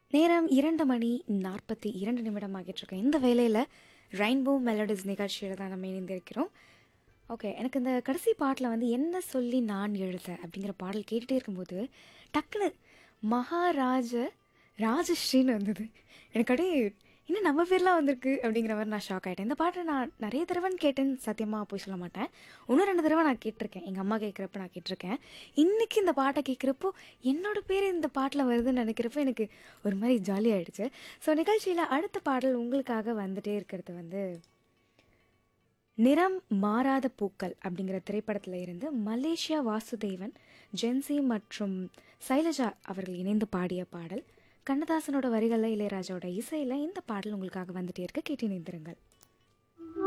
நேரம் இரண்டு மணி நாற்பத்தி இரண்டு நிமிடம் ஆகிட்டு இருக்கு இந்த வேலையில் ரெயின்போ மெலடிஸ் நிகழ்ச்சியில் தான் நம்ம இணைந்திருக்கிறோம் ஓகே எனக்கு இந்த கடைசி பாட்டில் வந்து என்ன சொல்லி நான் எழுத அப்படிங்கிற பாடல் கேட்டுகிட்டே இருக்கும்போது டக்குன்னு மகாராஜ ராஜஸ்ரீன்னு வந்தது எனக்கு அப்படியே இன்னும் நம்ம பேர்லாம் வந்திருக்கு அப்படிங்கிற மாதிரி நான் ஷாக் ஆகிட்டேன் இந்த பாட்டை நான் நிறைய தடவை கேட்டேன்னு சத்தியமாக போய் சொல்ல மாட்டேன் இன்னும் ரெண்டு தடவை நான் கேட்டிருக்கேன் எங்கள் அம்மா கேட்குறப்ப நான் கேட்டிருக்கேன் இன்றைக்கி இந்த பாட்டை கேட்குறப்போ என்னோட பேர் இந்த பாட்டில் வருதுன்னு நினைக்கிறப்ப எனக்கு ஒரு மாதிரி ஜாலியாகிடுச்சு ஸோ நிகழ்ச்சியில் அடுத்த பாடல் உங்களுக்காக வந்துட்டே இருக்கிறது வந்து நிறம் மாறாத பூக்கள் அப்படிங்கிற திரைப்படத்தில் இருந்து மலேசியா வாசுதேவன் ஜென்சி மற்றும் சைலஜா அவர்கள் இணைந்து பாடிய பாடல் கண்ணதாசனோட வரிகளில் இளையராஜாவோட இசையில் இந்த பாடல் உங்களுக்காக வந்துட்டே இருக்க கேட்டு இணைந்திருங்கள்